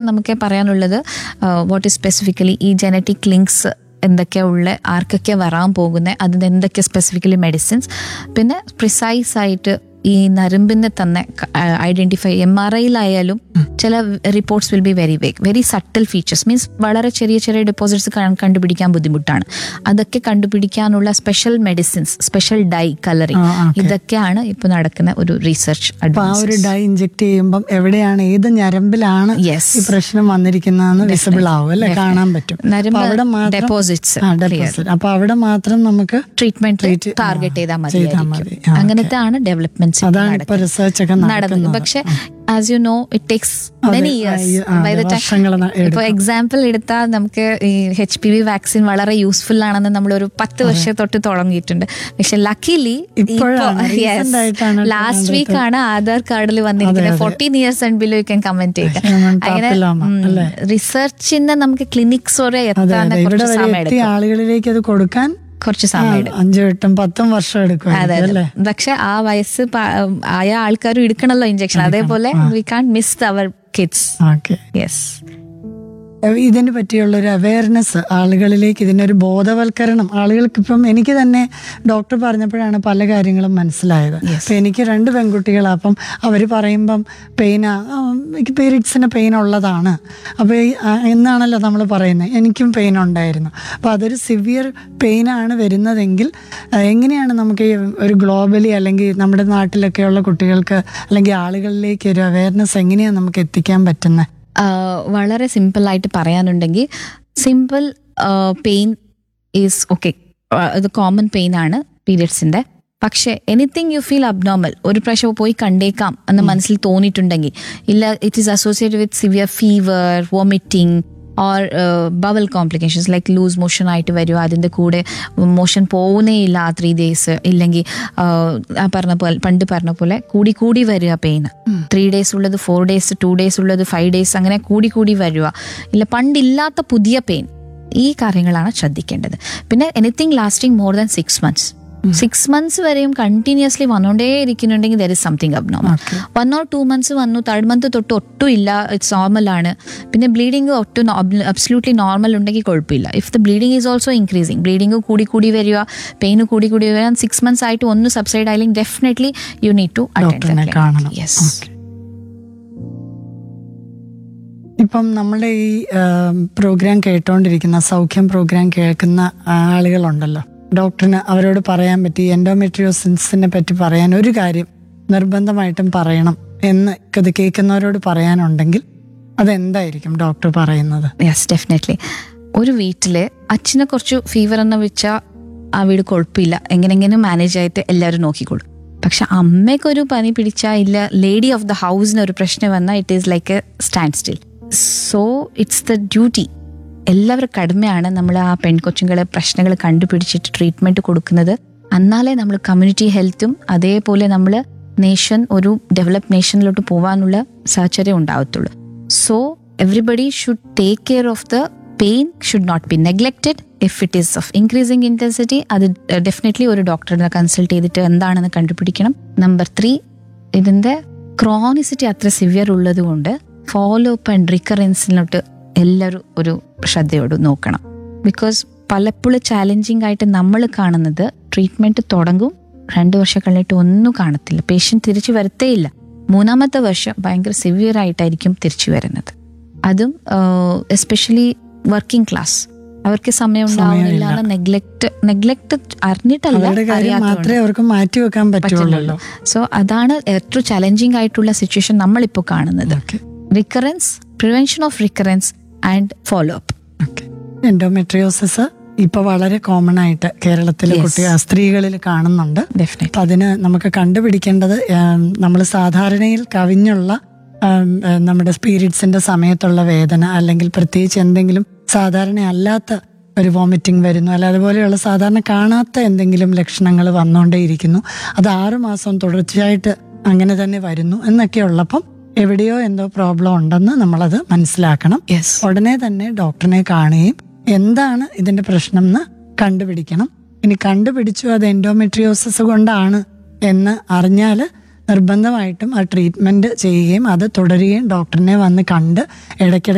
നമുക്ക് പറയാനുള്ളത് what is specifically ഈ ജനറ്റിക് ലിങ്ക്സ് എന്തൊക്കെയാ ഉള്ള ആർക്കൊക്കെ വരാൻ പോകുന്നത് അതിന് എന്തൊക്കെ സ്പെസിഫിക്കലി മെഡിസിൻസ് പിന്നെ പ്രിസൈസ് ആയിട്ട് ഈ നരമ്പിനെ തന്നെ ഐഡന്റിഫൈ എം ആർ ഐയിലായാലും ചില reports will be very vague very subtle features means വളരെ ചെറിയ ചെറിയ ഡെപ്പോസിറ്റ്സ് കണ്ടുപിടിക്കാൻ ബുദ്ധിമുട്ടാണ് അതൊക്കെ കണ്ടുപിടിക്കാനുള്ള special medicines special dye colouring ah, okay. ഇതൊക്കെയാണ് ഇപ്പൊ നടക്കുന്ന ഒരു റിസർച്ച് അപ്പൊ ആ ഒരു ഡൈ ഇഞ്ചെക്ട് ചെയ്യുമ്പോൾ എവിടെയാണ് ഏത് ഞരമ്പിലാണ് Yes. ഈ പ്രശ്നം വന്നിരിക്കുന്നതെന്ന് വിസിബിൾ ആവും അല്ലെ കാണാൻ പറ്റും നരമ്പ് അപ്പൊ അവിടെ മാത്രം deposits ആ, deposit. അപ്പൊ അവിടെ മാത്രം നമുക്ക് ട്രീറ്റ്മെന്റ് Treat- ടാർഗറ്റ് ചെയ്താൽ മതി ചെയ്താൽ മതി. ആ, അങ്ങനത്തെ ആണ് ഡെവലപ്മെന്റ്സ് അതാണ് ഇപ്പൊ റിസർച്ച് ഒക്കെ നടന്നത് നടക്കുന്നത് പക്ഷെ as you know it takes അതെ, മെനി ആ, ഇയേഴ്സ് ഈ, ആ, ബൈ ദ വർഷങ്ങൾ ന- ടൈം ഇപ്പൊ എടുക്കും. എക്സാമ്പിൾ എടുത്താൽ നമുക്ക് ഈ എച്ച് പി വി വാക്സിൻ വളരെ യൂസ്ഫുൾ ആണെന്ന് നമ്മൾ ഒരു പത്ത് വർഷം തൊട്ട് തുടങ്ങിയിട്ടുണ്ട് പക്ഷെ ലക്കിലി ഇപ്പോഴാണ്, recent ആയിട്ടാണ് ലാസ്റ്റ് വീക്ക് ആണ് ആധാർ കാർഡിൽ വന്നിരിക്കുന്നത് fourteen years and below you can comment Human papilloma, അല്ലേ? റിസർച്ചിന്റെ നമുക്ക് ക്ലിനിക്സ് വരെ അതെ എത്താൻ അതെ ഇവിടെ കുറച്ച് വരെ സമയം എത്തിയ എടുക്കും ആളുകളിലേക്ക് അത് കൊടുക്കാൻ കുറച്ച് ആ, സമയം എടുക്കും അഞ്ചും എട്ടും പത്തും വർഷം എടുക്കും അതെ അല്ലേ അതെ പക്ഷെ ആ വയസ്സ് പ- ആയ ആൾക്കാരും എടുക്കണല്ലോ ഇഞ്ചക്ഷൻ അതേപോലെ we can miss our kids okay yes ഇതിനെ പറ്റിയുള്ള ഒരു അവയർനെസ് ആളുകളിലേക്ക് ഇതിനൊരു ബോധവൽക്കരണം ആളുകൾക്ക് ഇപ്പം എനിക്ക് തന്നെ ഡോക്ടർ പറഞ്ഞപ്പോഴാണ് പല കാര്യങ്ങളും മനസ്സിലായത് അപ്പൊ എനിക്ക് രണ്ട് പെൺകുട്ടികളാണ് അപ്പം അവർ പറയുമ്പം പെയിൻ എനിക്ക് പീരിയഡ്സിന് പെയിൻ ഉള്ളതാണ് അപ്പോൾ എന്നാണല്ലോ നമ്മൾ പറയുന്നത് എനിക്കും പെയിൻ ഉണ്ടായിരുന്നു അപ്പോൾ അതൊരു സിവിയർ പെയിനാണ് വരുന്നതെങ്കിൽ ആ, എങ്ങനെയാണ് നമുക്ക് ഈ ഒരു ഗ്ലോബലി അല്ലെങ്കിൽ നമ്മുടെ നാട്ടിലൊക്കെയുള്ള കുട്ടികൾക്ക് അല്ലെങ്കിൽ ആളുകളിലേക്ക് ഒരു അവയർനെസ് എങ്ങനെയാണ് നമുക്ക് എത്തിക്കാൻ പറ്റുന്നത് വളരെ സിമ്പിൾ ആയിട്ട് പറയാനുണ്ടെങ്കിൽ സിമ്പിൾ പെയിൻ ഈസ് ഓക്കെ ഇത് കോമൺ പെയിൻ ആണ് പീരിയഡ്സിന്റെ പക്ഷെ എനിത്തിങ് യു ഫീൽ അബ്നോർമൽ ഒരു പ്രാവശ്യം പോയി കണ്ടേക്കാം എന്ന് മനസ്സിൽ തോന്നിയിട്ടുണ്ടെങ്കിൽ ഇല്ല it is associated with severe fever vomiting or bowel complications like loose motion ആയിട്ട് വരിക അതിൻ്റെ കൂടെ മോഷൻ പോകുന്നേ ഇല്ല ആ ത്രീ ഡേയ്സ് ഇല്ലെങ്കിൽ ആ പറഞ്ഞ പോലെ പണ്ട് പറഞ്ഞ പോലെ കൂടി കൂടി വരിക പെയിൻ ത്രീ ഡേയ്സ് ഉള്ളത് ഫോർ ഡേയ്സ് ടു ഡേയ്സ് ഉള്ളത് ഫൈവ് ഡേയ്സ് അങ്ങനെ കൂടി കൂടി വരിക ഇല്ല പണ്ടില്ലാത്ത പുതിയ പെയിൻ ഈ കാര്യങ്ങളാണ് ശ്രദ്ധിക്കേണ്ടത് പിന്നെ anything lasting more than six months six months വരെയും കണ്ടിന്യൂസ്ലി വന്നുകൊണ്ടേ ഇരിക്കുന്നുണ്ടെങ്കിൽ there is something abnormal one or two months വന്നു തേർഡ് മന്ത് തൊട്ട് ഒട്ടും ഇല്ല ഇറ്റ്സ് നോർമൽ ആണ് പിന്നെ ബ്ലീഡിങ് ഒട്ടും അബ്സല്യൂട്ട്ലി നോർമൽ ഉണ്ടെങ്കിൽ കുഴപ്പമില്ല if the bleeding is also increasing bleeding കൂടി കൂടി വരിക പെയിൻ കൂടി കൂടി വരിക സിക്സ് മന്ത്സ് ആയിട്ട് ഒന്ന് സബ്സൈഡ് ആയില്ലെങ്കിൽ ഡെഫിനറ്റ്ലി യു നീഡ് ടു ഡോക്ടറിനെ കാണണം യെസ് Okay. ഇപ്പം നമ്മുടെ ഈ പ്രോഗ്രാം കേട്ടോണ്ടിരിക്കുന്ന സൗഖ്യം പ്രോഗ്രാം കേൾക്കുന്ന ആളുകളുണ്ടല്ലോ ഡോക്ടറിന് അവരോട് പറയാൻ പറ്റി എൻഡോമെട്രിയോസിൻസിനെ പറ്റി പറയാൻ ഒരു കാര്യം നിർബന്ധമായിട്ടും പറയണം എന്ന് ഇത് കേൾക്കുന്നവരോട് പറയാനുണ്ടെങ്കിൽ അതെന്തായിരിക്കും ഡോക്ടർ പറയുന്നത് യെസ് ഡെഫിനറ്റ്ലി ഒരു വീട്ടില് അച്ഛനെ കുറച്ച് ഫീവർ എന്ന് വെച്ചാൽ ആ വീട് കുഴപ്പമില്ല എങ്ങനെങ്കിലും മാനേജ് ആയിട്ട് എല്ലാവരും നോക്കിക്കോളും പക്ഷെ അമ്മയ്ക്കൊരു പനി പിടിച്ചാൽ ഇല്ല ലേഡി ഓഫ് ദ ഹൗസിന് ഒരു പ്രശ്നം വന്നാൽ it is like a standstill so it's the duty എല്ലാവരും കടമയാണ് നമ്മൾ ആ പെൺകൊച്ചുങ്ങളെ പ്രശ്നങ്ങൾ കണ്ടുപിടിച്ചിട്ട് ട്രീറ്റ്മെന്റ് കൊടുക്കുന്നത് എന്നാലേ നമ്മൾ കമ്മ്യൂണിറ്റി ഹെൽത്തും അതേപോലെ നമ്മൾ നേഷൻ ഒരു ഡെവലപ്പ് നേഷനിലോട്ട് പോകാനുള്ള സാഹചര്യം ഉണ്ടാവത്തുള്ളൂ so everybody should take care of the pain should not be neglected if it is of increasing intensity അത് ഡെഫിനറ്റ്ലി ഒരു ഡോക്ടറിനെ കൺസൾട്ട് ചെയ്തിട്ട് എന്താണെന്ന് കണ്ടുപിടിക്കണം നമ്പർ ത്രീ ഇതിന്റെ ക്രോണിസിറ്റി അത്ര സിവിയർ ഉള്ളത് കൊണ്ട് ഫോളോ അപ്പ് ആൻഡ് റിക്കറൻസിലോട്ട് എല്ലാവരും ഒരു ശ്രദ്ധയോട് നോക്കണം ബിക്കോസ് പലപ്പോഴും ചാലഞ്ചിങ് ആയിട്ട് നമ്മൾ കാണുന്നത് ട്രീറ്റ്മെന്റ് തുടങ്ങും രണ്ട് വർഷം കഴിഞ്ഞിട്ട് ഒന്നും കാണത്തില്ല പേഷ്യന്റ് തിരിച്ചു വരത്തേയില്ല മൂന്നാമത്തെ വർഷം ഭയങ്കര സിവിയർ ആയിട്ടായിരിക്കും തിരിച്ചു വരുന്നത് അതും എസ്പെഷ്യലി വർക്കിംഗ് ക്ലാസ് അവർക്ക് സമയം ഉണ്ടാവുന്നില്ല നെഗ്ലക്ട് നെഗ്ലക്ട് അറിഞ്ഞിട്ടല്ല അവരുടെ കാര്യം അറിയാത്തതുകൊണ്ട് മാത്രമേ അവർക്ക് മാറ്റി വെക്കാൻ പറ്റുള്ളൂ സോ അതാണ് ഏറ്റവും ചലഞ്ചിങ് ആയിട്ടുള്ള സിറ്റുവേഷൻ നമ്മളിപ്പോൾ കാണുന്നത് okay recurrence prevention of recurrence and follow up okay endometriosis ഇപ്പൊ വളരെ കോമൺ ആയിട്ട് കേരളത്തിലെ Yes. കുട്ടി സ്ത്രീകളിൽ കാണുന്നുണ്ട് ഡെഫിനറ്റ്ലി അപ്പൊ അതിന് നമുക്ക് കണ്ടുപിടിക്കേണ്ടത് നമ്മൾ സാധാരണയിൽ കവിഞ്ഞുള്ള ഉം, ഏഹ്, നമ്മുടെ സ്പീരിറ്റ്സിന്റെ സമയത്തുള്ള വേദന അല്ലെങ്കിൽ പ്രത്യേകിച്ച് എന്തെങ്കിലും സാധാരണ അല്ലാത്ത ഒരു വോമിറ്റിംഗ് വരുന്നു അല്ല അതുപോലെയുള്ള സാധാരണ കാണാത്ത എന്തെങ്കിലും ലക്ഷണങ്ങൾ വന്നുകൊണ്ടേയിരിക്കുന്നു അത് ആറു മാസം തുടർച്ചയായിട്ട് അങ്ങനെ തന്നെ വരുന്നു എന്നൊക്കെ ഉള്ളപ്പം എവിടെയോ എന്തോ പ്രോബ്ലം ഉണ്ടെന്ന് നമ്മളത് മനസ്സിലാക്കണം യെസ് ഉടനെ തന്നെ ഡോക്ടറിനെ കാണുകയും എന്താണ് ഇതിന്റെ പ്രശ്നം എന്ന് കണ്ടുപിടിക്കണം ഇനി കണ്ടുപിടിച്ചു അത് എൻഡോമെട്രിയോസിസ് കൊണ്ടാണ് എന്ന് അറിഞ്ഞാൽ നിർബന്ധമായിട്ടും ആ ട്രീറ്റ്മെന്റ് ചെയ്യുകയും അത് തുടരുകയും ഡോക്ടറിനെ വന്ന് കണ്ട് ഇടയ്ക്കിടെ